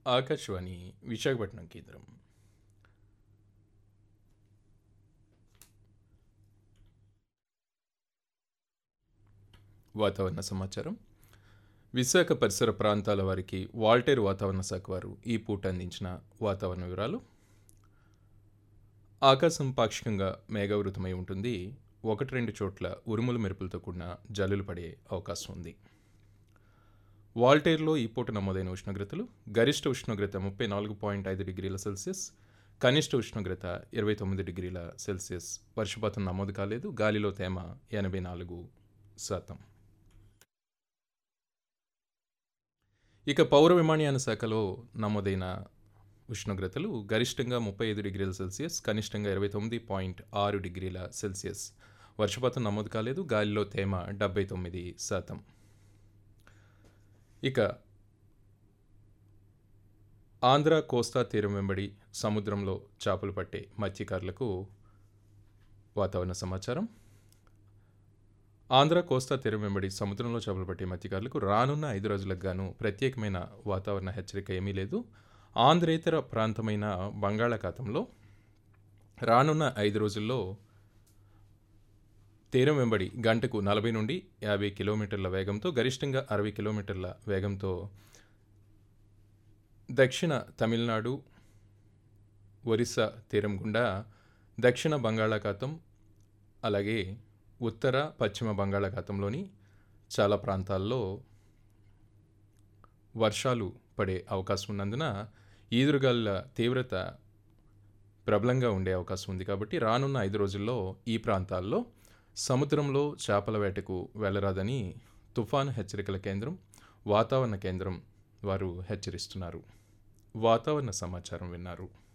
ఆకాశవాణి విశాఖపట్నం కేంద్రం వాతావరణ సమాచారం విశాఖ పరిసర ప్రాంతాల వారికి వాల్టేర్ వాతావరణ శాఖ వారు ఈ పూట అందించిన వాతావరణ వివరాలు ఆకాశం పాక్షికంగా మేఘావృతమై ఉంటుంది ఒకటి రెండు చోట్ల ఉరుములు మెరుపులతో కూడిన జల్లులు పడే అవకాశం ఉంది వాల్టేర్లో ఈ పూట నమోదైన ఉష్ణోగ్రతలు గరిష్ట ఉష్ణోగ్రత ముప్పై నాలుగు పాయింట్ ఐదు డిగ్రీల సెల్సియస్ కనిష్ట ఉష్ణోగ్రత ఇరవై తొమ్మిది డిగ్రీల సెల్సియస్ వర్షపాతం నమోదు కాలేదు గాలిలో తేమ ఎనభై నాలుగు శాతం ఇక పౌర విమానయాన శాఖలో నమోదైన ఉష్ణోగ్రతలు గరిష్టంగా ముప్పై ఐదు డిగ్రీల సెల్సియస్ కనిష్టంగా ఇరవై తొమ్మిది పాయింట్ ఆరు డిగ్రీల సెల్సియస్ వర్షపాతం నమోదు కాలేదు గాలిలో తేమ డెబ్బై తొమ్మిది శాతం ఇక ఆంధ్ర కోస్తా తీరం వెంబడి సముద్రంలో చేపలు పట్టే మత్స్యకారులకు వాతావరణ సమాచారం ఆంధ్ర కోస్తా తీరం వెంబడి సముద్రంలో చేపలు పట్టే మత్స్యకారులకు రానున్న ఐదు రోజులకు గాను ప్రత్యేకమైన వాతావరణ హెచ్చరిక ఏమీ లేదు ఆంధ్రేతర ప్రాంతమైన బంగాళాఖాతంలో రానున్న ఐదు రోజుల్లో తీరం వెంబడి గంటకు నలభై నుండి యాభై కిలోమీటర్ల వేగంతో గరిష్టంగా అరవై కిలోమీటర్ల వేగంతో దక్షిణ తమిళనాడు ఒరిస్సా తీరం గుండా దక్షిణ బంగాళాఖాతం అలాగే ఉత్తర పశ్చిమ బంగాళాఖాతంలోని చాలా ప్రాంతాల్లో వర్షాలు పడే అవకాశం ఉన్నందున ఈదురుగాలుల తీవ్రత ప్రబలంగా ఉండే అవకాశం ఉంది కాబట్టి రానున్న ఐదు రోజుల్లో ఈ ప్రాంతాల్లో సముద్రంలో చేపల వేటకు వెళ్ళరాదని తుఫాను హెచ్చరికల కేంద్రం వాతావరణ కేంద్రం వారు హెచ్చరిస్తున్నారు వాతావరణ సమాచారం విన్నారు